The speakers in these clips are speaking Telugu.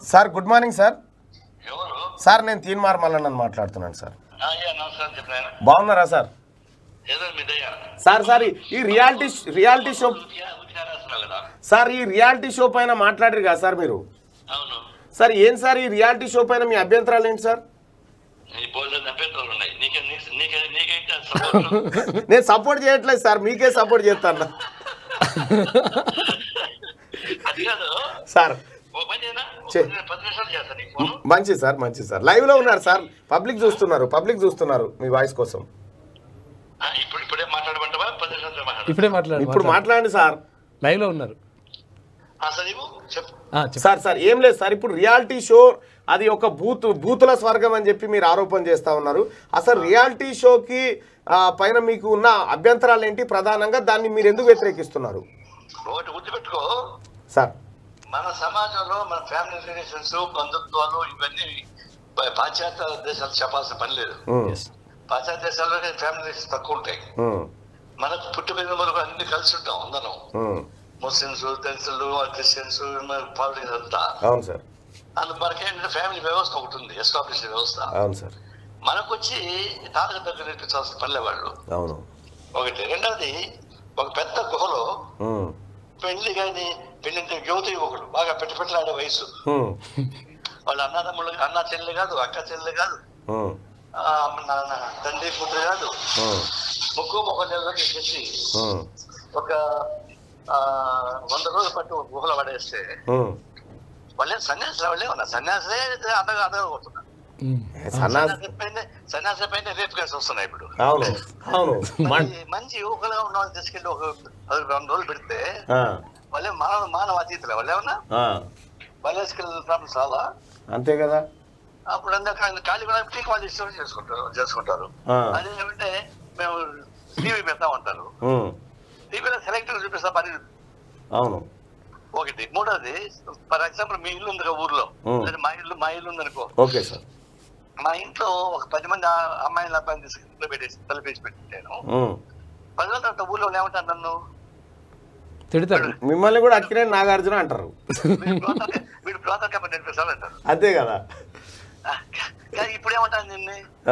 సార్ గుడ్ మార్నింగ్ సార్ ఎవరు సార్ నేను తీన్మార్ మల్లన్నని మాట్లాడుతున్నాను సార్ ఆ, అయ్యా నమస్కారం చెప్పిన బాగున్నారా సార్ ఏదో మీ దయ సార్ సార్ ఈ- ఈ రియాలిటీ రియాలిటీ షో ఉతికా- ఉతికా రాస్తున్నావు కదా సార్ ఈ రియాలిటీ షో పైన మాట్లాడారు కదా సార్ మీరు అవును సార్ ఏం సార్ ఈ రియాలిటీ షో పైన మీ అభ్యంతరాలు ఏంటి సార్ నీ బోల్డ్ అభ్యంతరాలు ఉన్నాయి నీకే నీకే- నీకే నీకైతే సపోర్ట్ నేను సపోర్ట్ చేయట్లేదు సార్ మీకే సపోర్ట్ చేస్తాను అది కాదు సార్ ఓ పని చేయనా? ఓ చే- పది- పది నిమిషాలు చేస్తా నీకు ఫోను. మంచిది సార్ మంచిది సార్ లైవ్ లో ఉన్నారు సార్ పబ్లిక్ చూస్తున్నారు పబ్లిక్ చూస్తున్నారు మీ వాయిస్ కోసం ఆ, ఇప్పుడు ఇప్పుడే మాట్లాడమంటావా పది నిమిషాలు మాట్లాడు ఇప్పుడే మాట్లాడు ఇప్పుడు మాట్లాడండి సార్ లైవ్ లో ఉన్నారు అసలు ఇవ్వు చెప్పు ఆ, చెప్పు. సార్ సార్ ఏం లేదు సార్ ఇప్పుడు రియాలిటీ షో అది ఒక బూత్ బూతుల స్వర్గం అని చెప్పి మీరు ఆరోపణ చేస్తా ఉన్నారు అసలు రియాలిటీ షోకి ఆ, పైన మీకు ఉన్న అభ్యంతరాలు ఏంటి ప్రధానంగా దాన్ని మీరు ఎందుకు వ్యతిరేకిస్తున్నారు ఒకటి గుర్తుపెట్టుకో సార్ మన సమాజంలో మన ఫ్యామిలీ రిలేషన్స్ బంధుత్వాలు ఇవన్నీ పా- పాశ్చాత్య దేశాలు చెప్పాల్సిన పని లేదు ఉమ్, Yes. పాశ్చాత్య దేశాల్లో ఫ్యామిలీ రిలేషన్స్ తక్కువ ఉంటాయి ఉమ్, మనకు పుట్టిన వరకు అన్ని కలిసి ఉంటాం అందరం ఉమ్. ముస్లిమ్స్ దళితులు క్రిస్టియన్స్ పాలిటిక్స్ అంతా అవును సార్ అందు మనకేంటంటే ఫ్యామిలీ వ్యవస్థ ఒకటి ఉంది ఎస్టాబ్లిష్ వ్యవస్థ అవును సార్ మనకు వచ్చి తాతకు దగ్గర నేర్పించాల్సిన పనిలే వాళ్ళు అవును ఒకటి రెండవది ఒక పెద్ద గుహలో ఉమ్, పెళ్లి కానీ పెళ్లి యువత యువకుడు బాగా పెట్టి పెట్టలాడే వయసు ఉమ్, వాళ్ళ అన్నదమ్ముళ్ళు అన్న చెల్లెలు కాదు అక్క చెల్లెలు కాదు ఉమ్, ఆ, నాన్న తండ్రి కూతురు కాదు ఉమ్, ముక్కు మొక్క నెలలోకి ఎక్కేసి ఉమ్, ఒక ఆ, వంద రోజుల పట్టు ఒక గుహలో పడేస్తే ఉమ్. వాళ్ళే సన్యాసులు వాళ్ళే ఉన్నారు సన్యాసులే అందరూ అందరూ కొడుతున్నారు ఉమ్. సన్నాస్ సన్యాసి పైన సన్యాసి పైన రేపు కేసు వస్తున్నాయి ఇప్పుడు అవును అవును మరి మంచి యువకులుగా ఉన్న వాళ్ళు తీసుకెళ్ళి ఒక పది రెండు రోజులు పెడితే ఆ, వాళ్ళే మానవ మానవ అతీతులే వాళ్ళు ఏమన్నా ఆ, బయాలజికల్ ప్రాబ్లమ్స్ చాలా అంతే కదా అప్పుడు అందరూ ఖాళీ కూడా టీకా వాళ్ళు ఇష్టం చేసుకుంటారు చేసుకుంటారు ఆ, అదే ఏమంటే మేము టీవీ పెడతా ఉంటారు ఉమ్, టీవీలో సెలెక్ట్ చూపిస్తా పని అవును ఒకటి మూడోది ఫర్ ఎగ్జాంపుల్ మీ ఇల్లు ఉంది కదా ఊర్లో Hmm. లేదా మా ఇల్లు మా ఇల్లు ఉంది అనుకో ఓకే సార్ మా ఇంట్లో ఒక పది మంది ఆ- అమ్మాయిల అబ్బాయిని తీసుకుని ఇంట్లో పెట్టేసి తలపేసి పెట్టాను ఉమ్. పది మంది తర్వాత ఊర్లో వాళ్ళు ఏమంటారు నన్ను తిడతారు మిమ్మల్ని కూడా అక్కినే నాగార్జున అంటారు వీడు బ్రోకర్- వీడు బ్రోకర్ కంపెనీ నేర్పిస్తాను అంటారు అంతే కదా ఆ, కానీ ఇప్పుడు ఏమంటాను నిన్ను ఆ,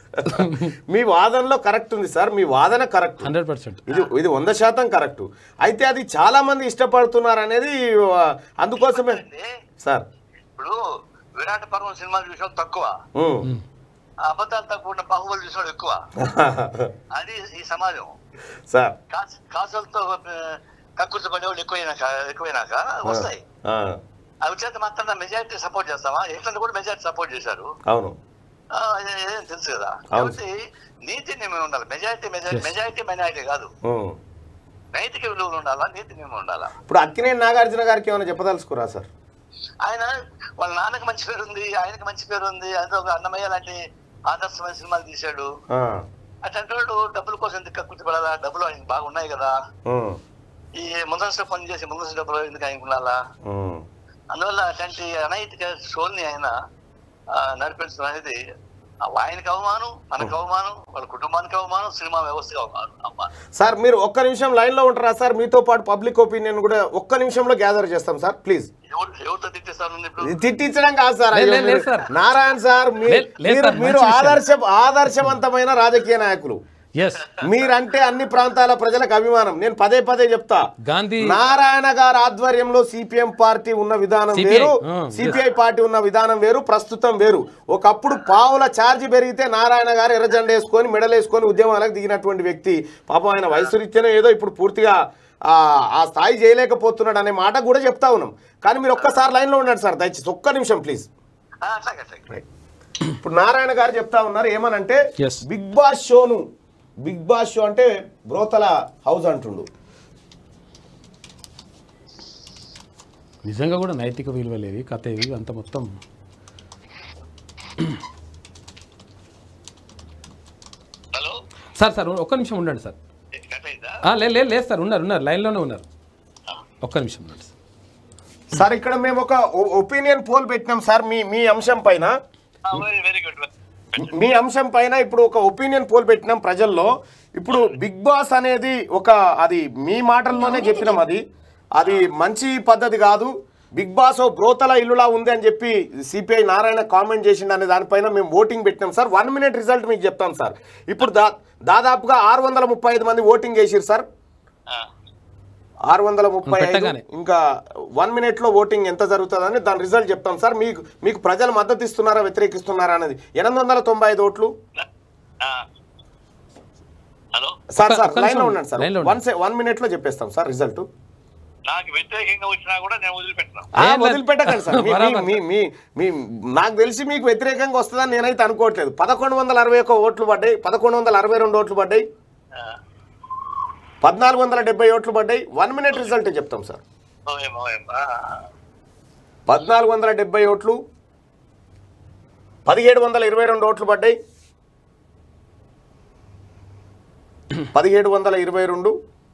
మీ వాదనలో కరెక్ట్ ఉంది సార్ మీ వాదన కరెక్ట్ హండ్రెడ్ పర్సెంట్ ఇది ఇది వంద శాతం కరెక్ట్ అయితే అది చాలా మంది ఇష్టపడుతున్నారు అనేది ఆ, అందుకోసమే అంటే సార్ ఇప్పుడు విరాట పర్వం సినిమాలు చూసాం తక్కువ ఉమ్. ఆ అబద్ధాలు తక్కువ ఉన్న బాహుబలి చూసాడు ఎక్కువ అది ఈ సమాజం సార్ కాసు కాసులతో కక్కుర్తి పడేవాళ్ళు ఎక్కువైనాక ఎక్కువైనాక వస్తాయి ఆ, అవి చేత మాత్రం మెజారిటీ సపోర్ట్ చేస్తామా ఎట్లా కూడా మెజారిటీ సపోర్ట్ చేశారు అవును ఆ, అదే- అదేం తెలుసు కదా అవును. కాబట్టి నీతి నియమం ఉండాలి మెజారిటీ మెజారిటీ మెజారిటీ మైనారిటీ కాదు ఉమ్. నైతిక విలువలు ఉండాలా నీతి నియమం ఉండాలా ఇప్పుడు అక్కినే నాగార్జున గారికి ఏమైనా చెప్పదలుచుకురా సార్ ఆయన వాళ్ళ నాన్నకి మంచి పేరు ఉంది ఆయనకి మంచి పేరు ఉంది అదే ఒక అన్నమయ్య లాంటి ఆదర్శమైన సినిమాలు తీశాడు ఆ, అట్లాంటి వాడు డబ్బుల కోసం ఎందుకు కక్కుర్తి పడాలా డబ్బులు ఆయనకి బాగున్నాయి కదా ఉమ్, ఈ ముందస్తు పని చేసి ముందస్తు డబ్బులు ఎందుకు ఆయనకు ఉండాలా ఉమ్. అందువల్ల అట్లాంటి అనైతిక షోల్ని ఆయన ఆ, నడిపించడం అనేది ఆ, ఆయనకు అవమానం మనకు అవమానం వాళ్ళ కుటుంబానికి అవమానం సినిమా వ్యవస్థకి అవమానం అవమానం సార్ మీరు ఒక్క నిమిషం లైన్లో ఉంటారా సార్ మీతో పాటు పబ్లిక్ ఒపీనియన్ కూడా ఒక్క నిమిషంలో గ్యాదర్ చేస్తాం సార్ ప్లీజ్ ఎవరు ఎవరితో తిట్టేస్తాను ఇప్పుడు ఇది తిట్టించడం కాదు సార్ లేదు, అయ్యో, లేదు, లేదు, మీరు- సార్. నారాయణ సార్ మీ- లేదు, లేదు, మీరు సార్, మీరు మంచి విషయం. ఆదర్శ ఆదర్శవంతమైన రాజకీయ నాయకులు ఎస్ మీరంటే అన్ని ప్రాంతాల ప్రజలకు అభిమానం నేను పదే పదే చెప్తా గాంధీ నారాయణ గారి ఆధ్వర్యంలో సిపిఎం పార్టీ ఉన్న విధానం CPI, వేరు ఆ, సిపిఐ పార్టీ ఉన్న విధానం వేరు ప్రస్తుతం వేరు ఒకప్పుడు పావుల ఛార్జ్ పెరిగితే నారాయణ గారు ఎర్రజెండ వేసుకొని మెడలేసుకొని ఉద్యమాలకు దిగినటువంటి వ్యక్తి పాపం ఆయన వయసు రీత్యానే ఏదో ఇప్పుడు పూర్తిగా ఆ ఆ స్థాయి చేయలేకపోతున్నాడు అనే మాట కూడా చెప్తా ఉన్నాం కానీ మీరు ఒక్కసారి లైన్లో ఉండండి సార్ దయచేసి ఒక్క నిమిషం ప్లీజ్ ఆ, అట్లాగే అట్లాగే రైట్ ఇప్పుడు నారాయణ గారు చెప్తా ఉన్నారు ఏమనంటే Yes. బిగ్ బాస్ షోను బిగ్ బాస్ షో అంటే బ్రోతల హౌస్ అంటుండు నిజంగా కూడా నైతిక విలువ లేదు కథ ఇది అంత మొత్తం హలో సార్ సార్ ఒక్క నిమిషం ఉండండి సార్ కట్ అయిందా ఆ, లేదు లేదు లేదు సార్ ఉన్నారు ఉన్నారు లైన్లోనే ఉన్నారు ఒక్క నిమిషం ఉండండి సార్ సార్ ఇక్కడ మేము ఒక ఒపీనియన్ పోల్ పెట్టినాం సార్ మీ మీ అంశం పైన వెరీ వెరీ గుడ్ మీ అంశం పైన ఇప్పుడు ఒక ఒపీనియన్ పోల్ పెట్టినాం ప్రజల్లో ఇప్పుడు బిగ్ బాస్ అనేది ఒక అది మీ మాటల్లోనే చెప్పినాం అది అది మంచి పద్ధతి కాదు బిగ్ బాస్ ఓ బ్రోతల ఇల్లులా ఉంది అని చెప్పి సిపిఐ నారాయణ కామెంట్ చేసిండు అనే దానిపైన మేము ఓటింగ్ పెట్టినాం సార్ వన్ మినిట్ రిజల్ట్ మీకు చెప్తాం సార్ ఇప్పుడు దా దాదాపుగా ఆరు వందల ముప్పై ఐదు మంది ఓటింగ్ చేసిరు సార్ ఆ, ఆరు వందల ముప్పై ఐదు పెట్టగానే. ఇంకా వన్ మినిట్లో ఓటింగ్ ఎంత జరుగుతుందని దాని రిజల్ట్ చెప్తాం సార్ మీకు మీకు ప్రజలు మద్దతు ఇస్తున్నారా వ్యతిరేకిస్తున్నారా అనేది ఎనిమిది వందల తొంభై ఐదు ఓట్లు ఆ. హలో సార్ ఒక్క- సార్ ఒక్క లైన్లో నిమిషం. ఉండండి సార్ లైన్లో వన్ సె వన్ మినిట్లో చెప్పేస్తాం సార్ రిజల్ట్ నాకు వ్యతిరేకంగా వచ్చినా కూడా నేను వదిలిపెట్టినా ఆ, ఏం లేదు. వదిలిపెట్టకండి సార్ మీ- మీ- బరాబర్. మీ మీ మీ నాకు తెలిసి మీకు వ్యతిరేకంగా వస్తుందని నేనైతే అనుకోవట్లేదు పదకొండు వందల అరవై ఒక్క ఓట్లు పడ్డాయి పదకొండు వందల అరవై రెండు ఓట్లు పడ్డాయి ఆ, పద్నాలుగు వందల డెబ్బై ఓట్లు పడ్డాయి వన్ మినిట్ రిజల్ట్ చెప్తాం సార్ ఓయమ్మ, ఓయమ్మ. ఆ, పద్నాలుగు వందల డెబ్బై ఓట్లు పదిహేడు వందల ఇరవై రెండు ఓట్లు పడ్డాయి పదిహేడు వందల ఇరవై రెండు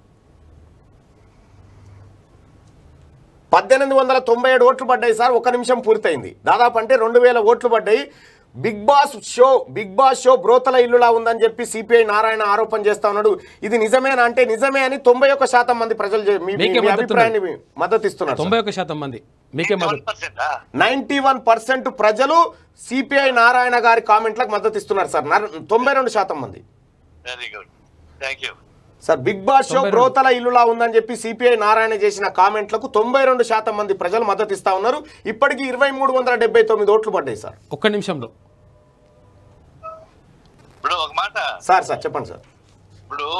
పద్దెనిమిది వందల తొంభై ఏడు ఓట్లు పడ్డాయి సార్ ఒక నిమిషం పూర్తయింది దాదాపు అంటే రెండు వేల ఓట్లు పడ్డాయి Bigg Boss show Bigg Boss show brothel ఇల్లులా ఉందని చెప్పి సిపిఐ నారాయణ ఆరోపణ చేస్తా ఉన్నాడు ఇది నిజమేనా అంటే నిజమే అని తొంభై ఒక్క శాతం మంది ప్రజలు చె- మీ- మీ మీకే మీ మద్దతు అభిప్రాయాన్ని మీ- మద్దతు ఇస్తున్నారు సార్. తొంభై ఒక్క శాతం మంది మీకే మద్దతు 1% ఆ? నైన్టీ వన్ పర్సెంట్ ప్రజలు సిపిఐ నారాయణ గారి కామెంట్లకు మద్దతు ఇస్తున్నారు సార్ నర- తొంభై రెండు శాతం మంది very good thank you sir Bigg Boss show తొంభై రెండు. బ్రోతల ఇల్లులా ఉందని చెప్పి సిపిఐ నారాయణ చేసిన కామెంట్లకు తొంభై రెండు శాతం మంది ప్రజలు మద్దతు ఇస్తా ఉన్నారు ఇప్పటికి ఇరవై మూడు వందల డెబ్బై తొమ్మిది ఓట్లు పడ్డాయి సార్ ఒక్క నిమిషంలో ఇప్పుడు ఒక మాట సార్ సార్ చెప్పండి సార్ ఇప్పుడు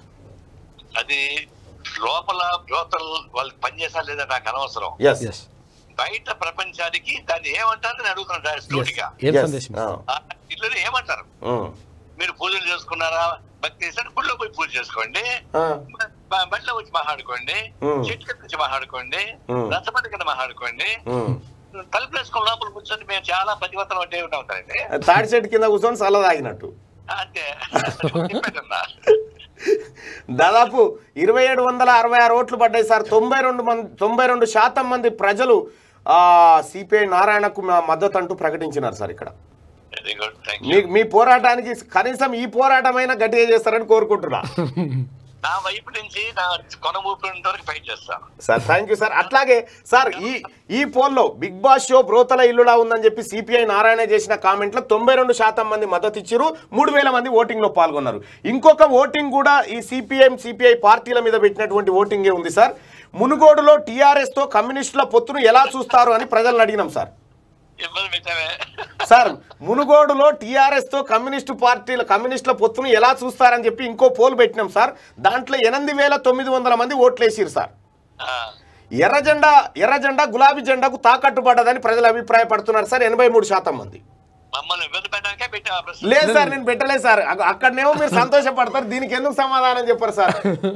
అది లోపల బ్రోతలు వాళ్ళు పనిచేసారు లేదా నాకు అనవసరం ఎస్ ఎస్ బయట ప్రపంచానికి దాన్ని ఏమంటారు నేను అడుగుతున్నాను స్టూడిగా ఏం సందేశం ఆ ఇల్లు ఏమంటారు మీరు పూజలు చేసుకున్నారా భక్తి చేశారు గుళ్ళో పోయి పూజ చేసుకోండి బ- బడిలో వచ్చి మాట్లాడుకోండి Hmm. చెట్టు కింద వచ్చి మాట్లాడుకోండి Hmm. రచ్చబండి కింద మాట్లాడుకోండి తలుపు వేసుకుని లోపల కూర్చొని మేము చాలా పతివతం అంటే ఉంటామండి తాడి చెట్టు కింద కూర్చొని చల్ల తాగినట్టు అంతే చెప్పేదన్నా దాదాపు ఇరవై ఏడు వందల అరవై ఆరు ఓట్లు పడ్డాయి సార్ తొంభై రెండు మంది తొంభై రెండు శాతం మంది ప్రజలు సిపిఐ నారాయణకు మా మద్దతు అంటూ ప్రకటించినారు సార్ ఇక్కడ వెరీ గుడ్ థ్యాంక్ మీ యూ మీ పోరాటానికి కనీసం ఈ పోరాటమైనా గట్టిగా చేస్తారని కోరుకుంటున్నా నా వైపు నుంచి నా కొన ఊపిరినంత వరకు ఫైట్ చేస్తాను సార్ థ్యాంక్ యూ సార్ అట్లాగే సార్ ఈ ఈ పోల్లో బిగ్ బాస్ షో బ్రోతల ఇల్లులా ఉందని చెప్పి సిపిఐ నారాయణ చేసిన కామెంట్లో తొంభై రెండు శాతం మంది మద్దతు ఇచ్చారు మూడు వేల మంది ఓటింగ్లో పాల్గొన్నారు ఇంకొక ఓటింగ్ కూడా ఈ సిపిఎం సిపిఐ పార్టీల మీద పెట్టినటువంటి ఓటింగే ఉంది సార్ మునుగోడులో టీఆర్ఎస్తో కమ్యూనిస్టుల పొత్తును ఎలా చూస్తారు అని ప్రజలను అడిగినాం సార్ ఇబ్బంది పెట్టామే సార్ మునుగోడులో టీఆర్ఎస్ తో కమ్యూనిస్టు పార్టీల కమ్యూనిస్టుల పొత్తును ఎలా చూస్తారని చెప్పి ఇంకో పోల్ పెట్టినాం సార్ దాంట్లో ఎనిమిది వేల తొమ్మిది వందల మంది ఓట్లేసిరు సార్ ఆ, ఎర్ర జెండా ఎర్ర జెండా గులాబీ జెండాకు తాకట్టు పడ్డదని ప్రజలు అభిప్రాయపడుతున్నారు సార్ ఎనభై మూడు శాతం మంది మమ్మల్ని ఇబ్బంది పెట్టడానికే పెట్టాం ఆ ప్రశ్న లేదు సార్ నేను పెట్టలేదు సార్ అక్క- అక్కడనేమో మీరు సంతోషపడతారు దీనికి ఎందుకు సమాధానం చెప్పారు సార్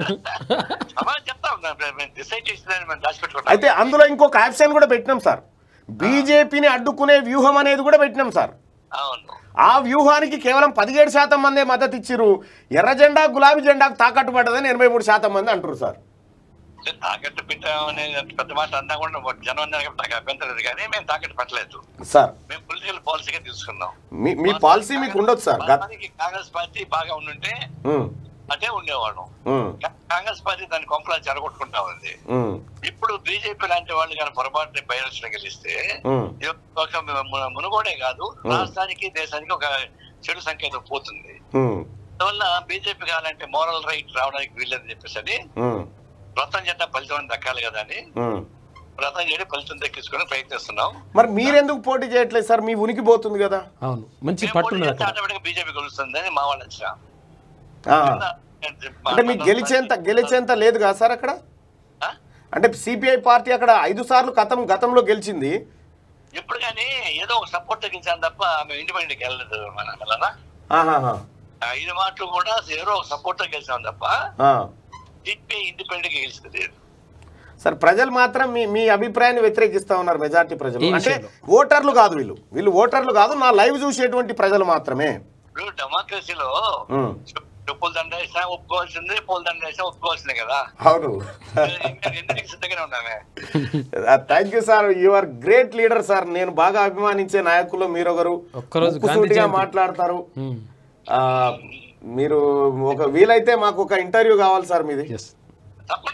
సమాధానం చెప్తాం మేము డిసైడ్ చేసిందని మేము దాచిపెట్టుకుంటాం అయితే అందులో ఇంకొక ఆప్షన్ కూడా పెట్టినాం సార్ బీజేపీని అడ్డుకునే వ్యూహం అనేది కూడా పెట్టినాం సాం అవును ఆ వ్యూహానికి కేవలం పదిహేడు శాతం మందే మద్దతు ఇచ్చిర్రు ఎర్ర జెండా గులాబీ జెండాకు తాకట్టు పడ్డదని ఎనభై మూడు శాతం మంది అంటారు సార్ అంటే తాకట్టు పెట్టామనే పెద్ద మాట అన్నా కూడా జనం అన్నారు కాబట్టి నాకు అభ్యంతరం లేదు కానీ మేము తాకట్టు పెట్టలేదు సార్ మేము పొలిటికల్ పాలసీగా తీసుకున్నాం మీ మీ పాలసీ మీకు ఉండొచ్చు సార్ గత వాస్తవానికి కాంగ్రెస్ పార్టీ బాగా ఉండుంటే ఉమ్, అదే ఉండేవాళ్ళం ఉమ్, కా- కాంగ్రెస్ పార్టీ దాని కొంపలా చెరగొట్టుకుంటా ఉంది ఉమ్, ఇప్పుడు బీజేపీ లాంటి వాళ్ళు కానీ పొరపాటుని బయలుచ్చిన గెలిస్తే ఉమ్, ఇది ఒక ము- మునుగోడే కాదు రాష్ట్రానికి దేశానికి ఒక చెడు సంకేతం పోతుంది ఉమ్, అందువల్ల బీజేపీ కావాలంటే మోరల్ రైట్ రావడానికి వీల్లేదని చెప్పేసి అని ఉమ్, వ్రతం చేత ఫలితం దక్కాలి కదా అని ఉమ్. వ్రతం చేయడం ఫలితం దక్కించుకొని ప్రయత్నిస్తున్నాం మరి మీరెందుకు పోటీ చేయట్లేదు సార్ మీ ఉనికి పోతుంది కదా అవును మంచి మేము పట్టు పోటీ ఉన్నది చేస్తే అక్కడ ఆటోమేటిక్గా బీజేపీ గెలుస్తుంది అని మా వాళ్ళు అంచనా ఆ, అంటే మీకు గెలిచేంత గెలిచేంత లేదు కదా సార్ అక్కడ ఆ? అంటే సిపిఐ పార్టీ అక్కడ ఐదు సార్లు గతం గతంలో గెలిచింది ఇప్పుడు కానీ ఏదో ఒక సపోర్ట్ తగ్గించాను తప్ప మేము ఇండిపెండెంట్కి వెళ్ళలేదు మన వలన ఆహాహా, ఆ ఐదు మాటలు కూడా ఏదో ఒక సపోర్ట్ గెలిచాం తప్ప ఆ. టీపీ ఇండిపెండెంట్ గా గెలిచింది లేదు సార్ ప్రజలు మాత్రం మీ మీ అభిప్రాయాన్ని వ్యతిరేకిస్తా ఉన్నారు మెజార్టీ ప్రజలు ఈ అంటే విషయంలో. ఓటర్లు కాదు వీళ్ళు వీళ్ళు ఓటర్లు కాదు నా లైవ్ చూసేటువంటి ప్రజలు మాత్రమే ఇప్పుడు డెమోక్రసీలో ఉమ్, చెప్పులు దండ వేసినా ఒప్పుకోవాల్సిందే పూల దండ వేసినా ఒప్పుకోవాల్సిందే కదా అవును ఇంకా ఎందుకు సిద్ధంగానే ఉన్నామే thank you sir you are great leader sir నేను బాగా అభిమానించే నాయకులు మీరొకరు ఒక్కరోజు గాంధీ ముక్కుసూటిగా జయంతి. మాట్లాడతారు ఉమ్, ఆ, మీరు ఒక వీలైతే మాకు ఒక ఇంటర్వ్యూ కావాలి సార్ మీది ఎస్ తప్పకుండా మళ్ళా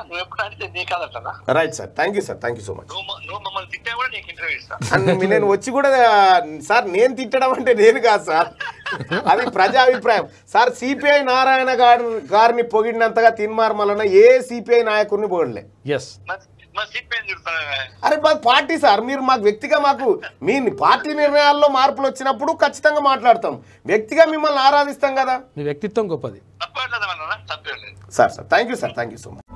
నువ్వు ఎప్పుడు అడిగితే నీ కాదంటనా right sir thank you sir thank you so much నువ్వు మ- నువ్వు మమ్మల్ని తిట్టే కూడా నీకు ఇంటర్వ్యూ ఇస్తా అండ్ మీ- నేను వచ్చి కూడా సార్ నేను తిట్టడం అంటే నేను కాదు సార్ అది ప్రజా అభిప్రాయం సార్ సిపిఐ నారాయణ గారి గారిని పొగిడినంతగా తిన్మార్మలన ఏ సిపిఐ నాయకుడిని పొగడలే ఎస్ మరి మరి సిపిఎం తిడుతున్నా అరే మాది పార్టీ సార్ మీరు మాకు వ్యక్తిగా మాకు మీ పార్టీ నిర్ణయాల్లో మార్పులు వచ్చినప్పుడు ఖచ్చితంగా మాట్లాడతాం వ్యక్తిగా మిమ్మల్ని ఆరాధిస్తాం కదా మీ వ్యక్తిత్వం గొప్పది తప్పట్లేదు అన్నా తప్పేం లేదు sir sir thank you sir thank you so much